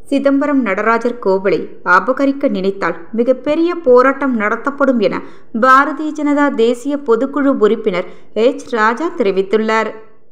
சிதம்பரம் நடராஜர் கோவிலை அபகரிக்க நினைத்தால் மிகப்பெரிய போராட்டம் நடத்தப்படும் என பாரதிய ஜனதா தேசிய பொதுக்குழு உறுப்பினர் எச் ராஜா தெரிவித்துள்ளார்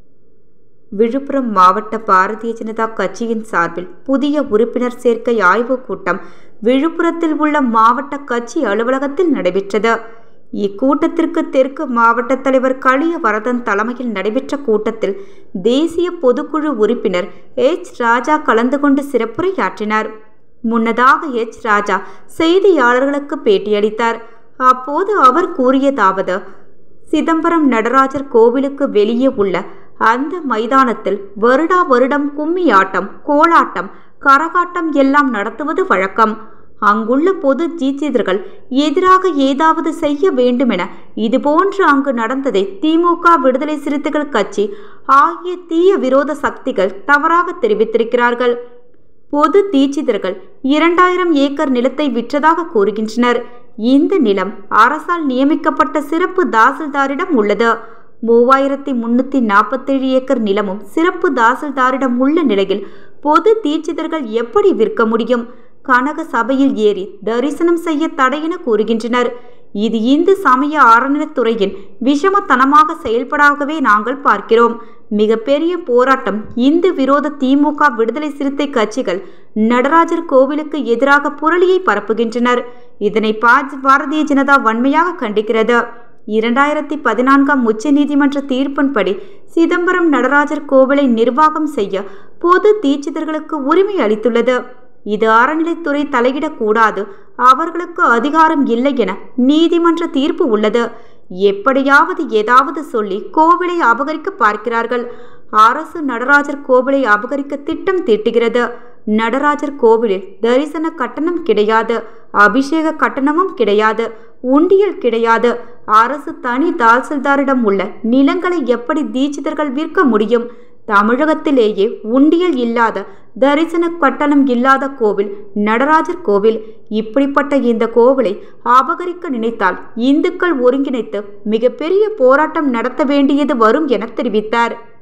விழுப்புரம் மாவட்ட பாரதிய ஜனதா கட்சியின் சார்பில் புதிய உறுப்பினர் சேர்க்கை ஆய்வுக் கூட்டம் விழுப்புரத்தில் உள்ள மாவட்ட கட்சி அலுவலகத்தில் நடைபெற்றது இக்கூட்டத்திற்கு தெற்கு மாவட்ட தலைவர் களிய வரதன் தலைமையில் நடைபெற்ற கூட்டத்தில் தேசிய பொதுக்குழு உறுப்பினர் எச் ராஜா கலந்து கொண்டு சிறப்புரையாற்றினார் முன்னதாக எச் ராஜா செய்தியாளர்களுக்கு பேட்டியளித்தார் அப்போது அவர் கூறியதாவது சிதம்பரம் நடராஜர் கோவிலுக்கு வெளியே உள்ள அந்த மைதானத்தில் வருடா வருடம் கும்மி ஆட்டம் கோலாட்டம் கரகாட்டம் எல்லாம் நடத்துவது வழக்கம் அங்குள்ள பொது தீட்சிதர்கள் எதிராக ஏதாவது செய்ய வேண்டுமென இதுபோன்று அங்கு நடந்ததை திமுக விடுதலை சிறுத்தைகள் கட்சி ஆகிய தீய விரோத சக்திகள் தவறாக தெரிவித்திருக்கிறார்கள் பொது தீட்சிதர்கள் இரண்டாயிரம் ஏக்கர் நிலத்தை விற்றதாக கூறுகின்றனர் இந்த நிலம் அரசால் நியமிக்கப்பட்ட சிறப்பு தாசில்தாரிடம் உள்ளது மூவாயிரத்தி முன்னூத்தி நாற்பத்தேழு ஏக்கர் நிலமும் சிறப்பு தாசில்தாரிடம் உள்ள நிலையில் பொது தீட்சிதர்கள் எப்படி விற்க முடியும் கனக சபையில் ஏறி தரிசனம் செய்ய தடை என கூறுகின்றனர் இது இந்து சமய அறநிலைத்துறையின் விஷமத்தனமாக செயல்படாகவே நாங்கள் பார்க்கிறோம் மிகப்பெரிய போராட்டம் இந்து விரோத திமுக விடுதலை சிறுத்தை கட்சிகள் நடராஜர் கோவிலுக்கு எதிராக புரளியை பரப்புகின்றனர் இதனை பாரதிய ஜனதா வன்மையாக கண்டிக்கிறது இரண்டாயிரத்தி பதினான்காம் உச்ச நீதிமன்ற தீர்ப்பின்படி சிதம்பரம் நடராஜர் கோவிலை நிர்வாகம் செய்ய பொது தீட்சிதர்களுக்கு உரிமை அளித்துள்ளது இது அறநிலைத்துறை தலையிடக்கூடாது அவர்களுக்கு அதிகாரம் இல்லை என நீதிமன்ற தீர்ப்பு உள்ளது எப்படியாவது ஏதாவது சொல்லி கோவிலை அபகரிக்க பார்க்கிறார்கள் அரசு நடராஜர் கோவிலை அபகரிக்க திட்டம் தீட்டுகிறது நடராஜர் கோவிலில் தரிசன கட்டணம் கிடையாது அபிஷேக கட்டணமும் கிடையாது உண்டியல் கிடையாது அரசு தனி தாசில்தாரிடம் உள்ள நிலங்களை எப்படி தீட்சிதர்கள் விற்க முடியும் தமிழகத்திலேயே உண்டியல் இல்லாத தரிசன கட்டணம் இல்லாத கோவில் நடராஜர் கோவில் இப்படிப்பட்ட இந்த கோவிலை அபகரிக்க நினைத்தால் இந்துக்கள் ஒருங்கிணைத்து மிகப்பெரிய போராட்டம் நடத்த வேண்டியது வரும் என தெரிவித்தார்